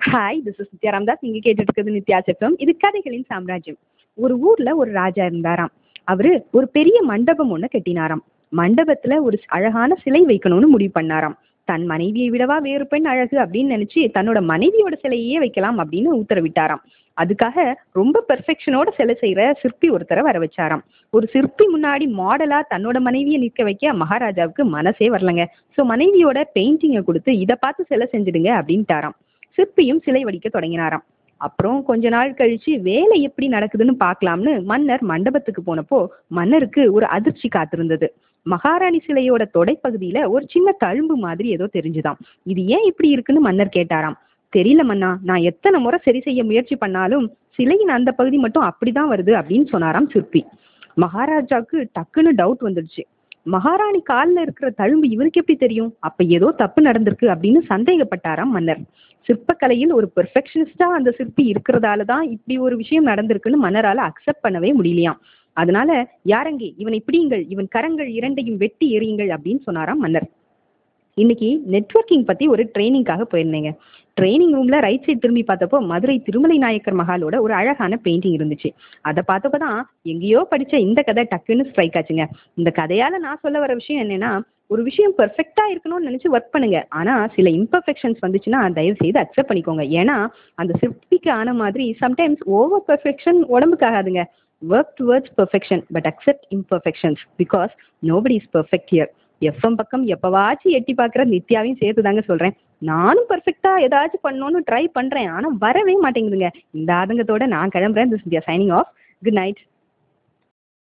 hi this is Nithya Ramdas நீங்க கேட்டுட்டு இருக்கிறது நித்யா செஃபம் இது கதைகளின் சாம்ராஜ்யம் ஒரு ஊர்ல ஒரு ராஜா இருந்தாராம் அவரு ஒரு பெரிய மண்டபம் ஒண்ணு கட்டினாராம் மண்டபத்துல ஒரு அழகான சிலை வைக்கணும்னு முடிவு பண்ணாராம் தன் மனைவியை விடவா வேறு பெண் அழகு அப்படின்னு நினைச்சு தன்னோட மனைவியோட சிலையே வைக்கலாம் அப்படின்னு உத்தரவிட்டாராம் அதுக்காக ரொம்ப பெர்ஃபெக்ஷனோட சிலை செய்யற சிற்பி ஒருத்தரை வர வச்சாராம் ஒரு சிற்பி முன்னாடி மாடலா தன்னோட மனைவியை நிற்க வைக்க மகாராஜாவுக்கு மனசே வரலங்க ஸோ மனைவியோட பெயிண்டிங்கை கொடுத்து இதை பார்த்து சிலை செஞ்சிடுங்க அப்படின்ட்டாராம் சிற்பியும் சிலை வடிக்க தொடங்கினாராம் அப்புறம் கொஞ்ச நாள் கழிச்சு வேலை எப்படி நடக்குதுன்னு பார்க்கலாம்னு மன்னர் மண்டபத்துக்கு போனப்போ மன்னருக்கு ஒரு அதிர்ச்சி காத்திருந்தது மகாராணி சிலையோட தொடைப்பகுதியில ஒரு சின்ன தழும்பு மாதிரி ஏதோ தெரிஞ்சுதாம் இது ஏன் இப்படி இருக்குன்னு மன்னர் கேட்டாராம் தெரியல மன்னா நான் எத்தனை முறை சரி செய்ய முயற்சி பண்ணாலும் சிலையின் அந்த பகுதி மட்டும் அப்படிதான் வருது அப்படின்னு சொன்னாராம் சிற்பி மகாராஜாவுக்கு டக்குன்னு டவுட் வந்துடுச்சு மகாராணி காலில் இருக்கிற தழும்பு இவருக்கு எப்படி தெரியும் அப்ப ஏதோ தப்பு நடந்திருக்கு அப்படின்னு சந்தேகப்பட்டாராம் மன்னர் சிற்பக்கலையில் ஒரு பெர்ஃபெக்ஷனிஸ்டா அந்த சிற்பி இருக்கிறதால தான் இப்படி ஒரு விஷயம் நடந்திருக்குன்னு மன்னரால அக்செப்ட் பண்ணவே முடியலையாம் அதனால யாரங்கே இவனை பிடியுங்கள் இவன் கரங்கள் இரண்டையும் வெட்டி எறியுங்கள் அப்படின்னு சொன்னாராம் மன்னர் இன்னைக்கு நெட்வொர்க்கிங் பத்தி ஒரு ட்ரைனிங்காக போயிருந்தேங்க ட்ரைனிங் ரூம்ல ரைட் சைடு திரும்பி பார்த்தப்போ மதுரை திருமலை நாயக்கர் மகாலோட ஒரு அழகான பெயிண்டிங் இருந்துச்சு அதை பார்த்தப்போ தான் எங்கேயோ படிச்ச இந்த கதை டக்குன்னு ஸ்ட்ரைக் ஆச்சுங்க இந்த கதையால நான் சொல்ல வர விஷயம் என்னன்னா ஒரு விஷயம் பெர்ஃபெக்டா இருக்கணும்னு நினைச்சு ஒர்க் பண்ணுங்க ஆனா சில இம்பர்ஃபெக்ஷன்ஸ் வந்துச்சுன்னா தயவு செய்து அக்செப்ட் பண்ணிக்கோங்க ஏன்னா அந்த சிற்பிக்கு ஆன மாதிரி சம்டைம்ஸ் ஓவர் பெர்ஃபெக்ஷன் உடம்புக்கு ஆகாதுங்க work towards perfection but accept imperfections because nobody is perfect here FM பக்கம் எப்பவாச்சும் எட்டி பார்க்குற நித்யாவையும் சேர்த்து தாங்க சொல்கிறேன் நானும் பர்ஃபெக்டா ஏதாச்சும் பண்ணணும்னு ட்ரை பண்ணுறேன் ஆனால் வரவே மாட்டேங்குதுங்க இந்த ஆதங்கத்தோட நான் கிளம்புறேன் this India signing off good night